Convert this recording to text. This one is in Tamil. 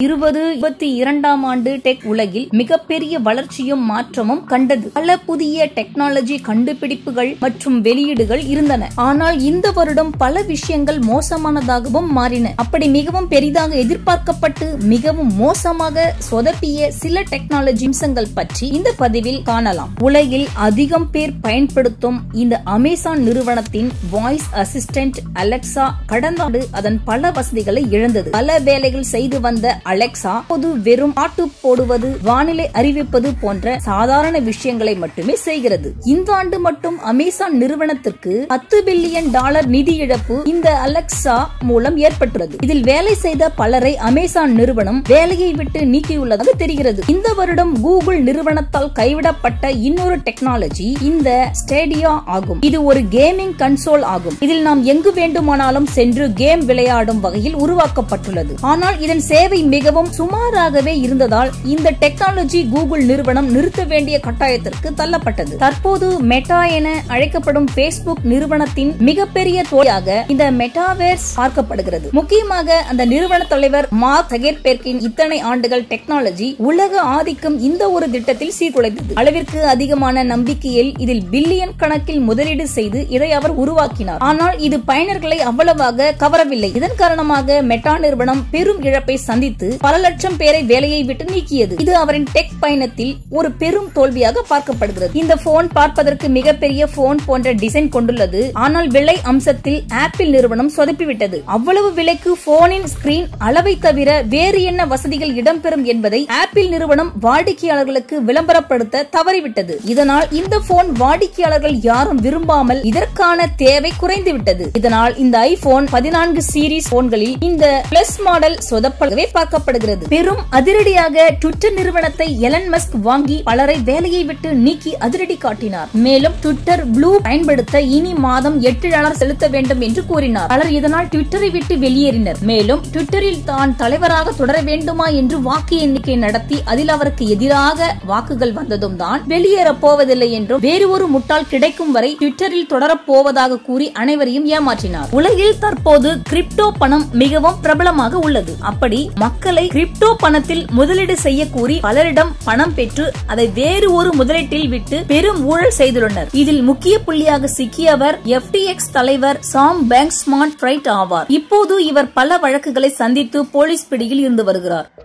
இருபது இருபத்தி இரண்டாம் ஆண்டு டெக் உலகில் மிகப்பெரிய வளர்ச்சியும் மாற்றமும் கண்டது பல புதிய டெக்னாலஜி கண்டுபிடிப்புகள் மற்றும் வெளியீடுகள் இருந்தன ஆனால் இந்த வருடம் பல விஷயங்கள் மோசமானதாகவும் மாறின அப்படி மிகவும் பெரிதாக எதிர்பார்க்கப்பட்டு மிகவும் மோசமாக சொதப்பிய சில டெக்னாலஜி அம்சங்கள் பற்றி இந்த பதிவில் காணலாம் உலகில் அதிகம் பேர் பயன்படுத்தும் இந்த அமேசான் நிறுவனத்தின் வாய்ஸ் அசிஸ்டன்ட் அலெக்சா கடந்த ஆண்டு அதன் பல வசதிகளை இழந்தது பல வேலைகள் செய்து வந்த அலெக்சா பொது வெறும் பாட்டு போடுவது வானிலை அறிவிப்பது போன்ற சாதாரண விஷயங்களை மட்டுமே செய்கிறது இந்த ஆண்டு மட்டும் அமேசான் நிறுவனத்திற்கு பத்து பில்லியன் டாலர் நிதி இழப்பு இந்த அலெக்சா மூலம் ஏற்பட்டுள்ளது இதில் வேலை செய்த பலரை அமேசான் நிறுவனம் வேலையை விட்டு நீக்கியுள்ளதாக தெரிகிறது இந்த வருடம் கூகுள் நிறுவனத்தால் கைவிடப்பட்ட இன்னொரு டெக்னாலஜி இந்த ஸ்டேடியா ஆகும் இது ஒரு கேமிங் கன்சோல் ஆகும் இதில் நாம் எங்கு வேண்டுமானாலும் சென்று கேம் விளையாடும் வகையில் உருவாக்கப்பட்டுள்ளது ஆனால் இதன் சேவை மிகவும் சுமாராகவே இருந்ததால் இந்த டெக்னாலஜி கூகுள் நிறுவனம் நிறுத்த வேண்டிய கட்டாயத்திற்கு தள்ளப்பட்டது தற்போது மெட்டா என அழைக்கப்படும் பேஸ்புக் நிறுவனத்தின் மிகப்பெரிய தோழியாக இந்த மெட்டாவேர்ஸ் பார்க்கப்படுகிறது முக்கியமாக அந்த நிறுவன தலைவர் மார்க் சகேர்பெர்க்கின் இத்தனை ஆண்டுகள் டெக்னாலஜி உலக ஆதிக்கம் இந்த ஒரு திட்டத்தில் சீர்குலைந்தது அளவிற்கு அதிகமான நம்பிக்கையில் இதில் பில்லியன் கணக்கில் முதலீடு செய்து இதை அவர் உருவாக்கினார் ஆனால் இது பயனர்களை அவ்வளவாக கவரவில்லை இதன் காரணமாக மெட்டா நிறுவனம் பெரும் இழப்பை சந்தித்து பல லட்சம் பேரை வேலையை விட்டு நீக்கியது இது அவரின் டெக் பயணத்தில் ஒரு பெரும் தோல்வியாக பார்க்கப்படுகிறது இந்த போன் பார்ப்பதற்கு மிகப்பெரிய போன் போன்ற டிசைன் கொண்டுள்ளது ஆனால் விலை அம்சத்தில் ஆப்பிள் நிறுவனம் சொதப்பிவிட்டது அவ்வளவு விலைக்கு போனின் ஸ்கிரீன் அளவை தவிர வேறு என்ன வசதிகள் இடம்பெறும் என்பதை ஆப்பிள் நிறுவனம் வாடிக்கையாளர்களுக்கு விளம்பரப்படுத்த தவறிவிட்டது இதனால் இந்த போன் வாடிக்கையாளர்கள் யாரும் விரும்பாமல் இதற்கான தேவை குறைந்துவிட்டது இதனால் இந்த ஐபோன் பதினான்கு சீரிஸ் போன்களில் இந்த பிளஸ் மாடல் சொதப்பலவே பார்க்கப்படுகிறது பெரும் அதிரடியாக ட்விட்டர் நிறுவனத்தை எலன் மஸ்க் வாங்கி பலரை வேலையை விட்டு நீக்கி அதிரடி காட்டினார் மேலும் ட்விட்டர் ப்ளூ பயன்படுத்த இனி மாதம் எட்டு டாலர் செலுத்த வேண்டும் என்று கூறினார் பலர் இதனால் ட்விட்டரை விட்டு வெளியேறினர் மேலும் ட்விட்டரில் தான் தலைவராக தொடர வேண்டுமா என்று வாக்கு எண்ணிக்கை நடத்தி அதில் அவருக்கு எதிராக வாக்குகள் வந்ததும் தான் வெளியேறப் போவதில்லை என்றும் வேறு ஒரு முட்டாள் கிடைக்கும் வரை ட்விட்டரில் தொடரப் போவதாக கூறி அனைவரையும் ஏமாற்றினார் உலகில் தற்போது கிரிப்டோ பணம் மிகவும் பிரபலமாக உள்ளது அப்படி மக்களை கிரிப்டோ பணத்தில் முதலீடு செய்ய கூறி பலரிடம் பணம் பெற்று அதை வேறு ஒரு முதலீட்டில் விட்டு பெரும் ஊழல் செய்துள்ளனர் இதில் முக்கிய புள்ளியாக சிக்கியவர் எஃப்டிஎக்ஸ் தலைவர் சாம் பேங்க் ஸ்மார்ட் பிரைட் ஆவார் இப்போது இவர் பல வழக்குகளை சந்தித்து போலீஸ் பிடியில் இருந்து வருகிறார்